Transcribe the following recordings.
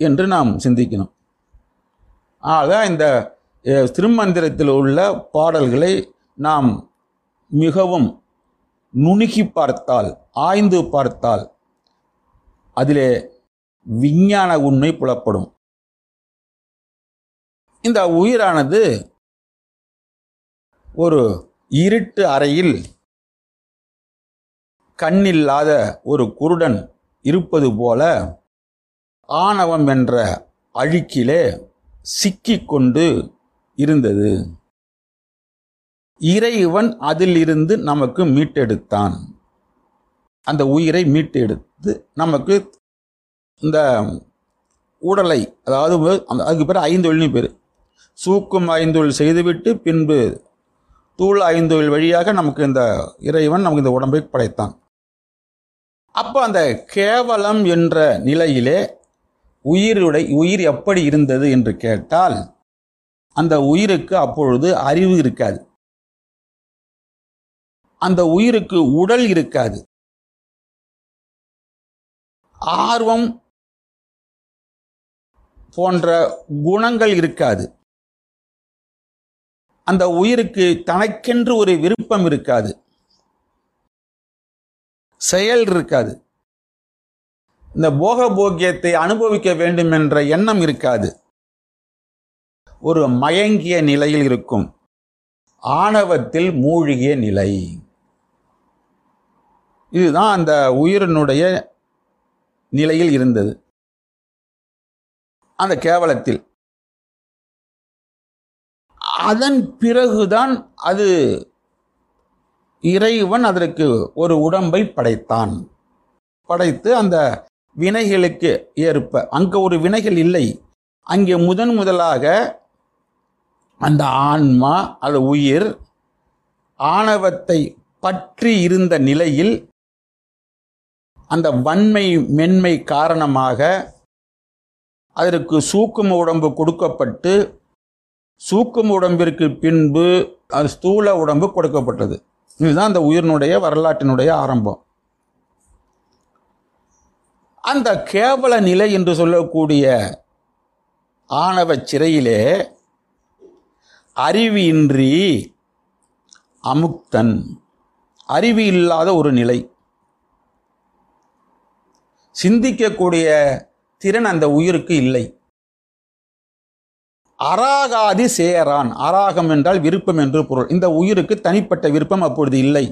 என்று நாம் சிந்திக்கணும் ஆக இந்த அஹ், திருமந்திரத்தில் உள்ள பாடல்களை நாம் மிகவும் நுணுகி பார்த்தால் ஆய்ந்து பார்த்தால் அதிலே விஞ்ஞான உண்மை புலப்படும் இந்த உயிரானது ஒரு இருட்டு அறையில் கண்ணில்லாத ஒரு குருடன் இருப்பது போல ஆணவம் என்ற அழுக்கிலே சிக்கிக்கொண்டு இருந்தது இறைவன் அதிலிருந்து நமக்கு மீட்டெடுத்தான் அந்த உயிரை மீட்டெடுத்து நமக்கு இந்த உடலை அதாவது அந்த- அதுக்கு பேர் ஐந்தொழில்னு பேர் சூக்கும் ஐந்தொழில் செய்துவிட்டு பின்பு தூள் ஐந்தொழில் வழியாக நமக்கு இந்த இறைவன் நமக்கு இந்த உடம்பை படைத்தான் அப்போ அந்த கேவலம் என்ற நிலையிலே உயிருடை உயிர் எப்படி இருந்தது என்று கேட்டால் அந்த உயிருக்கு அப்பொழுது அறிவு இருக்காது அந்த உயிருக்கு உடல் இருக்காது ஆர்வம் போன்ற குணங்கள் இருக்காது அந்த உயிருக்கு தனக்கென்று ஒரு விருப்பம் இருக்காது செயல் இருக்காது இந்த போக போக்கியத்தை அனுபவிக்க வேண்டும் என்ற எண்ணம் இருக்காது ஒரு மயங்கிய நிலையில் இருக்கும் ஆணவத்தில் மூழ்கிய நிலை இதுதான் அந்த உயிரினுடைய நிலையில் இருந்தது அந்த கேவலத்தில் அதன் பிறகுதான் அது இறைவன் அதற்கு ஒரு உடம்பை படைத்தான் படைத்து அந்த வினைகளுக்கு ஏற்ப அங்க ஒரு வினைகள் இல்லை அங்கே முதன் முதலாக அந்த ஆன்மா அது உயிர் ஆணவத்தை பற்றி இருந்த நிலையில் அந்த வன்மை மென்மை காரணமாக அதற்கு சூக்கும உடம்பு கொடுக்கப்பட்டு சூக்கும உடம்பிற்கு பின்பு அது ஸ்தூல உடம்பு கொடுக்கப்பட்டது இதுதான் அந்த உயிரினுடைய வரலாற்றினுடைய ஆரம்பம் அந்த கேவல நிலை என்று சொல்லக்கூடிய ஆணவ சிறையிலே அறிவின்றி அமுக்தன் அறிவு இல்லாத ஒரு நிலை சிந்திக்கக்கூடிய திறன் அந்த உயிருக்கு இல்லை அராகாதி சேரான் அராகம் என்றால் விருப்பம் என்று பொருள் இந்த உயிருக்கு தனிப்பட்ட விருப்பம் அப்பொழுது இல்லை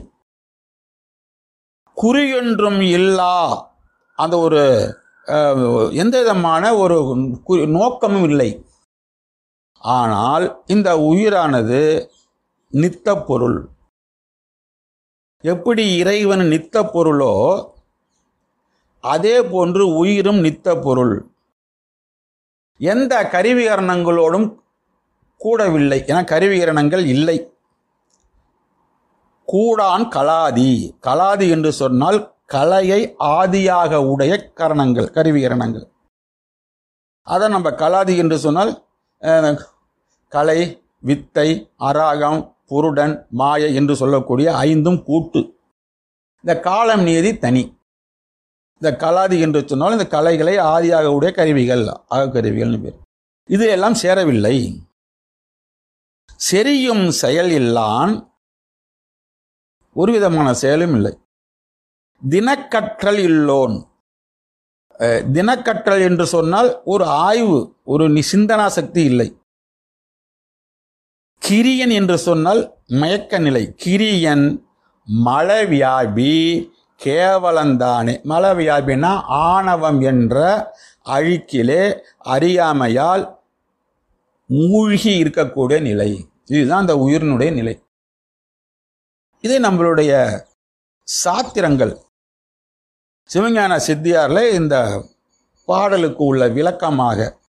குறியொன்றும் இல்லா அந்த ஒரு அஹ், எந்த விதமான ஒரு கு- நோக்கமும் இல்லை ஆனால் இந்த உயிரானது நித்த பொருள் எப்படி இறைவன் நித்த பொருளோ அதே போன்று உயிரும் நித்த பொருள் எந்த கருவிகரணங்களோடும் கூடவில்லை என கருவிகரணங்கள் இல்லை கூடான் கலாதி கலாதி என்று சொன்னால் கலையை ஆதியாக உடைய கரணங்கள் கருவிகரணங்கள் அதை நம்ம கலாதி என்று சொன்னால் அஹ், கலை வித்தை அராகம் புருடன் மாயை என்று சொல்லக்கூடிய ஐந்தும் கூட்டு இந்த காலம் நியதி தனி இந்த கலாதி என்று சொன்னால் இந்த கலைகளை ஆதியாக உடைய கருவிகள் அகக்கருவிகள்னு பேர் இது எல்லாம் சேரவில்லை செரியும் செயல் இல்லான் ஒரு விதமான செயலும் இல்லை தினக்கற்றல் இல்லோன் அஹ், தினக்கற்றல் என்று சொன்னால் ஒரு ஆய்வு ஒரு நி- சிந்தனா சக்தி இல்லை கிரியன் என்று சொன்னால் மயக்க நிலை கிரியன் மலவியாபி கேவலந்தானே மலவியாபினா ஆணவம் என்ற அழுக்கிலே அறியாமையால் மூழ்கி இருக்கக்கூடிய நிலை இதுதான் அந்த உயிரினுடைய நிலை இதை நம்மளுடைய சாத்திரங்கள் சிவஞான சித்தியார்ல இந்த பாடலுக்கு உள்ள விளக்கமாக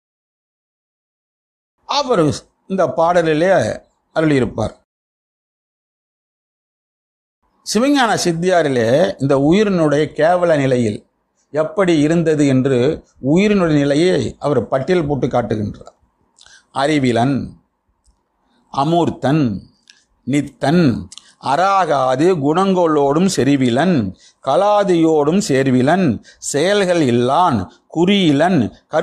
அவர் இந்த பாடலிலே அருளியிருப்பார் சிவஞான சித்தியாரிலே இந்த உயிரினுடைய கேவல நிலையில் எப்படி இருந்தது என்று உயிரினுடைய நிலையை அவர் பட்டியல் போட்டு காட்டுகின்றார் அறிவிலன் அமூர்த்தன் நித்தன் அராகாது குணங்களோடும் செறிவிலன் கலாதியோடும் சேர்விலன் செயல்கள் இல்லான் குறியிலன் கரு